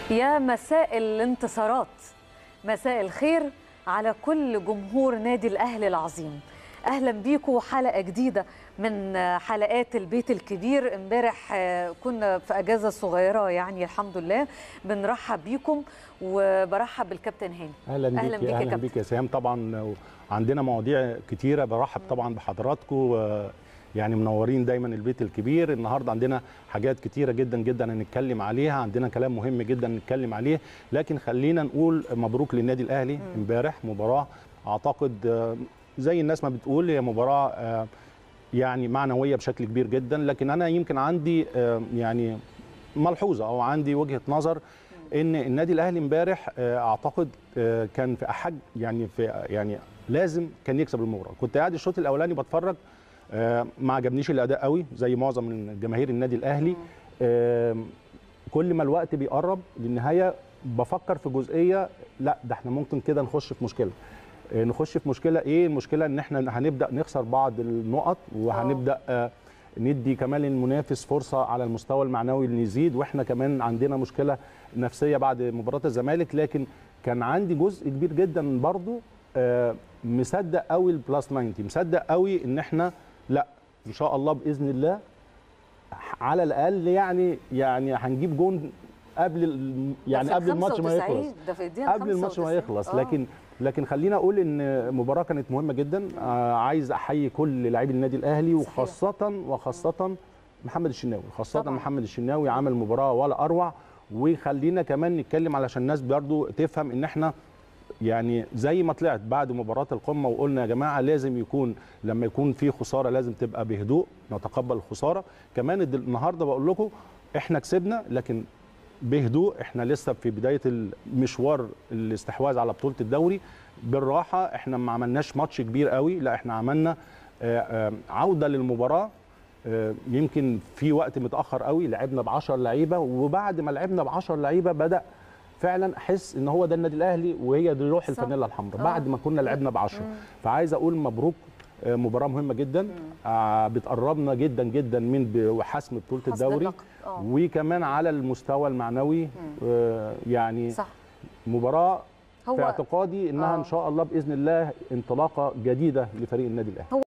يا مساء الانتصارات مساء الخير على كل جمهور نادي الأهلي العظيم أهلا بيكم حلقة جديدة من حلقات البيت الكبير امبارح كنا في أجازة صغيرة يعني الحمد لله بنرحب بيكم وبرحب بالكابتن هاني اهلا بيك أهلاً بيك يا اهلا كابتن. بيك يا سهام طبعا عندنا مواضيع كتيره برحب طبعا بحضراتكم يعني منورين دايما البيت الكبير النهارده عندنا حاجات كتيره جدا جدا هنتكلم عليها عندنا كلام مهم جدا نتكلم عليه لكن خلينا نقول مبروك للنادي الاهلي امبارح مباراه اعتقد آه، زي الناس ما بتقول هي مباراه آه، يعني معنويه بشكل كبير جدا لكن انا يمكن عندي آه، يعني ملحوظه او عندي وجهه نظر ان النادي الاهلي امبارح آه، اعتقد آه، كان في احج يعني في يعني لازم كان يكسب المباراه كنت قاعد الشوط الاولاني بتفرج آه، ما عجبنيش الاداء قوي زي معظم من جماهير النادي الاهلي آه، كل ما الوقت بيقرب للنهايه بفكر في جزئيه لا ده احنا ممكن كده نخش في مشكله آه، نخش في مشكله ايه المشكله ان احنا هنبدا نخسر بعض النقط وهنبدا آه، ندي كمان للمنافس فرصه على المستوى المعنوي اللي يزيد واحنا كمان عندنا مشكله نفسيه بعد مباراه الزمالك لكن كان عندي جزء كبير جدا برضو آه، مصدق قوي البلس 90 مصدق قوي ان احنا لا ان شاء الله باذن الله على الاقل يعني يعني هنجيب جون قبل ال- يعني ده في قبل الماتش ما 95 يخلص ده في الدقيقة قبل الماتش ما 95. يخلص آه. لكن لكن خلينا اقول ان المباراه كانت مهمه جدا آه عايز احيي كل لاعبي النادي الاهلي صحيح. وخاصه وخاصه محمد الشناوي خاصه طبعاً. محمد الشناوي عمل مباراه ولا اروع وخلينا كمان نتكلم علشان الناس برضو تفهم ان احنا يعني زي ما طلعت بعد مباراه القمه وقلنا يا جماعه لازم يكون لما يكون في خساره لازم تبقى بهدوء نتقبل الخساره كمان الد- النهارده بقول لكم احنا كسبنا لكن بهدوء احنا لسه في بدايه المشوار الاستحواذ على بطوله الدوري بالراحه احنا ما عملناش ماتش كبير قوي لا احنا عملنا آه، آه، عوده للمباراه آه، يمكن في وقت متاخر قوي لعبنا ب 10 لعيبه وبعد ما لعبنا ب 10 لعيبه بدا فعلا احس ان هو ده النادي الاهلي وهي دي روح صح. الفانيلا الحمراء آه. بعد ما كنا لعبنا ب 10 فعايز اقول مبروك آه، مباراه مهمه جدا آه، بتقربنا جدا جدا من ب- حسم بطوله حسب الدوري اللقب. آه. وكمان على المستوى المعنوي آه، يعني صح مباراه هو في اعتقادي انها آه. ان شاء الله باذن الله انطلاقه جديده لفريق النادي الاهلي